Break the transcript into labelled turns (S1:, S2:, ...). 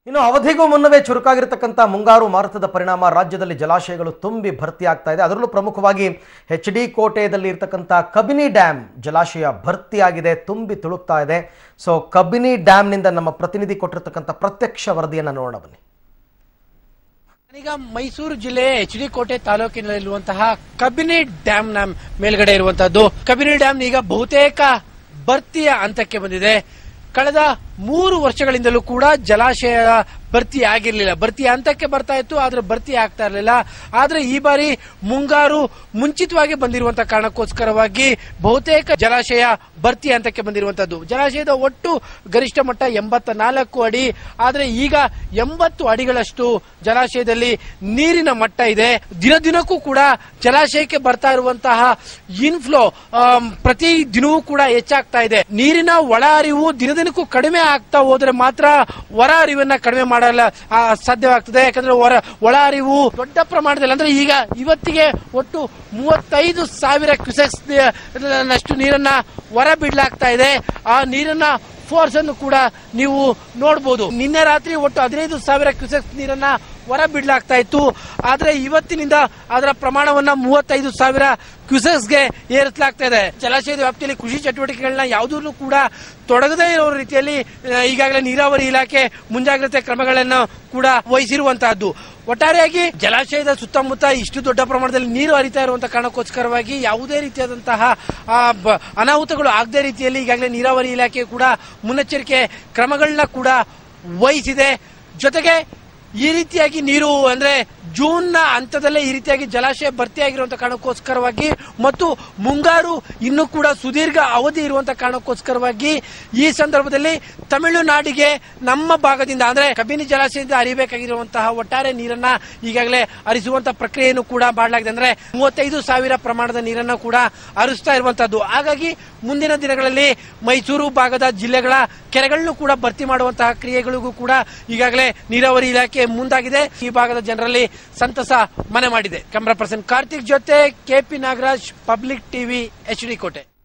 S1: ಇನ್ನು ಅವಧಿಗೂ ಮುನ್ನವೇ ಚುರುಕಾಗಿರತಕ್ಕಂಥ ಮುಂಗಾರು ಮಾರುತದ ಪರಿಣಾಮ ರಾಜ್ಯದಲ್ಲಿ ಜಲಾಶಯಗಳು ತುಂಬಿ ಭರ್ತಿ ಆಗ್ತಾ ಇದೆ ಅದರಲ್ಲೂ ಪ್ರಮುಖವಾಗಿ ಎಚ್ ಡಿ ಕೋಟೆಯಲ್ಲಿ ಇರತಕ್ಕಂಥ ಕಬಿನಿ ಡ್ಯಾಮ್ ಜಲಾಶಯ ಭರ್ತಿಯಾಗಿದೆ ತುಂಬಿ ತುಳುಕ್ತಾ ಇದೆ ಸೊ ಕಬಿನಿ ಡ್ಯಾಮ್ನಿಂದ ನಮ್ಮ ಪ್ರತಿನಿಧಿ ಕೊಟ್ಟಿರ್ತಕ್ಕಂಥ ಪ್ರತ್ಯಕ್ಷ ವರದಿಯನ್ನು ನೋಡೋಣ ಬನ್ನಿ
S2: ಈಗ ಮೈಸೂರು ಜಿಲ್ಲೆ ಎಚ್ ಡಿ ಕೋಟೆ ತಾಲೂಕಿನಲ್ಲಿರುವಂತಹ ಕಬಿನಿ ಡ್ಯಾಮ್ ನ ಮೇಲ್ಗಡೆ ಇರುವಂತಹದ್ದು ಕಬಿನಿ ಡ್ಯಾಮ್ ಈಗ ಬಹುತೇಕ ಭರ್ತಿಯ ಹಂತಕ್ಕೆ ಬಂದಿದೆ ಕಳೆದ ಮೂರು ವರ್ಷಗಳಿಂದಲೂ ಕೂಡ ಜಲಾಶಯ ಭರ್ತಿ ಆಗಿರ್ಲಿಲ್ಲ ಭರ್ತಿ ಹಂತಕ್ಕೆ ಬರ್ತಾ ಇತ್ತು ಆದ್ರೆ ಭರ್ತಿ ಆಗ್ತಾ ಇರಲಿಲ್ಲ ಆದ್ರೆ ಈ ಬಾರಿ ಮುಂಗಾರು ಮುಂಚಿತವಾಗಿ ಬಂದಿರುವಂತಹ ಕಾರಣಕ್ಕೋಸ್ಕರವಾಗಿ ಬಹುತೇಕ ಜಲಾಶಯ ಭರ್ತಿ ಹಂತಕ್ಕೆ ಬಂದಿರುವಂತದ್ದು ಜಲಾಶಯದ ಒಟ್ಟು ಗರಿಷ್ಠ ಮಟ್ಟ ಎಂಬತ್ತ ನಾಲ್ಕು ಅಡಿ ಆದ್ರೆ ಈಗ ಎಂಬತ್ತು ಅಡಿಗಳಷ್ಟು ಜಲಾಶಯದಲ್ಲಿ ನೀರಿನ ಮಟ್ಟ ಇದೆ ದಿನ ದಿನಕ್ಕೂ ಕೂಡ ಜಲಾಶಯಕ್ಕೆ ಬರ್ತಾ ಇರುವಂತಹ ಇನ್ಫ್ಲೋ ಪ್ರತಿ ದಿನವೂ ಕೂಡ ಹೆಚ್ಚಾಗ್ತಾ ಇದೆ ನೀರಿನ ಒಳ ಹರಿವು ದಿನ ದಿನಕ್ಕೂ ಕಡಿಮೆ ಆಗ್ತಾ ಹೋದ್ರೆ ಮಾತ್ರ ಹೊರ ಹರಿವನ್ನ ಕಡಿಮೆ ಮಾಡಲ್ಲ ಆ, ಸಾಧ್ಯವಾಗ್ತದೆ ಯಾಕಂದ್ರೆ ಹೊರ ಒಳ ಹರಿವು ದೊಡ್ಡ ಪ್ರಮಾಣದಲ್ಲಿ ಅಂದ್ರೆ ಈಗ ಇವತ್ತಿಗೆ ಒಟ್ಟು ಮೂವತ್ತೈದು ಸಾವಿರ ಕ್ಯೂಸೆಕ್ಸ್ ನಷ್ಟು ನೀರನ್ನ ಹೊರ ಬಿಡ್ಲಾಗ್ತಾ ಇದೆ ಆ ನೀರನ್ನ ಫೋರ್ಸ್ ಅನ್ನು ಕೂಡ ನೀವು ನೋಡಬಹುದು ನಿನ್ನೆ ರಾತ್ರಿ ಒಟ್ಟು ಹದಿನೈದು ಸಾವಿರ ಕ್ಯೂಸೆಕ್ಸ್ ನೀರನ್ನ ಹೊರ ಬಿಡ್ಲಾಗ್ತಾ ಇತ್ತು ಆದ್ರೆ ಇವತ್ತಿನಿಂದ ಅದರ ಪ್ರಮಾಣವನ್ನ ಮೂವತ್ತೈದು ಸಾವಿರ ಕ್ಯೂಸೆಕ್ಸ್ಗೆ ಏರಿಸಲಾಗ್ತಾ ಇದೆ ಜಲಾಶಯದ ವ್ಯಾಪ್ತಿಯಲ್ಲಿ ಕೃಷಿ ಚಟುವಟಿಕೆಗಳನ್ನ ಯಾವುದೂ ಕೂಡ ತೊಡಗದೇ ಇರೋ ರೀತಿಯಲ್ಲಿ ಆ, ಈಗಾಗಲೇ ನೀರಾವರಿ ಇಲಾಖೆ ಮುಂಜಾಗ್ರತೆ ಕ್ರಮಗಳನ್ನು ಕೂಡ ವಹಿಸಿರುವಂತಹದ್ದು ಒಟ್ಟಾರೆಯಾಗಿ ಜಲಾಶಯದ ಸುತ್ತಮುತ್ತ ಇಷ್ಟು ದೊಡ್ಡ ಪ್ರಮಾಣದಲ್ಲಿ ನೀರು ಹರಿತಾ ಇರುವಂತಹ ಕಾರಣಕ್ಕೋಸ್ಕರವಾಗಿ ಯಾವುದೇ ರೀತಿಯಾದಂತಹ ಆ, ಬ- ಅನಾಹುತಗಳು ಆಗದೇ ರೀತಿಯಲ್ಲಿ ಈಗಾಗಲೇ ನೀರಾವರಿ ಇಲಾಖೆ ಕೂಡ ಮುನ್ನೆಚ್ಚರಿಕೆ ಕ್ರಮಗಳನ್ನ ಕೂಡ ವಹಿಸಿದೆ ಜೊತೆಗೆ ಈ ರೀತಿಯಾಗಿ ನೀರು ಅಂದ್ರೆ ಜೂನ್ ನ ಹಂತದಲ್ಲೇ ಈ ರೀತಿಯಾಗಿ ಜಲಾಶಯ ಭರ್ತಿಯಾಗಿರುವಂತಹ ಕಾರಣಕ್ಕೋಸ್ಕರವಾಗಿ ಮತ್ತು ಮುಂಗಾರು ಇನ್ನೂ ಕೂಡ ಸುದೀರ್ಘ ಅವಧಿ ಇರುವಂತಹ ಕಾರಣಕ್ಕೋಸ್ಕರವಾಗಿ ಈ ಸಂದರ್ಭದಲ್ಲಿ ತಮಿಳುನಾಡಿಗೆ ನಮ್ಮ ಭಾಗದಿಂದ ಅಂದ್ರೆ ಕಬಿನಿ ಜಲಾಶಯದಿಂದ ಹರಿಬೇಕಾಗಿರುವಂತಹ ಒಟ್ಟಾರೆ ನೀರನ್ನ ಈಗಾಗಲೇ ಹರಿಸುವಂತಹ ಪ್ರಕ್ರಿಯೆಯನ್ನು ಕೂಡ ಮಾಡಲಾಗಿದೆ ಅಂದ್ರೆ ಮೂವತ್ತೈದು ಸಾವಿರ ಪ್ರಮಾಣದ ನೀರನ್ನ ಕೂಡ ಹರಿಸ್ತಾ ಇರುವಂತದ್ದು ಹಾಗಾಗಿ ಮುಂದಿನ ದಿನಗಳಲ್ಲಿ ಮೈಸೂರು ಭಾಗದ ಜಿಲ್ಲೆಗಳ ಕೆರೆಗಳನ್ನು ಕೂಡ ಭರ್ತಿ ಮಾಡುವಂತಹ ಕ್ರಿಯೆಗಳಿಗೂ ಕೂಡ ಈಗಾಗಲೇ ನೀರಾವರಿ ಇಲಾಖೆ ಮುಂದಾಗಿದೆ ಈ ಭಾಗದ ಜನರಲ್ಲಿ ಸಂತಸ ಮನೆ ಮಾಡಿದೆ ಕ್ಯಾಮರಾ ಪರ್ಸನ್ ಕಾರ್ತಿಕ್ ಜೊತೆ K P Nagaraj public TV H D ಕೋಟೆ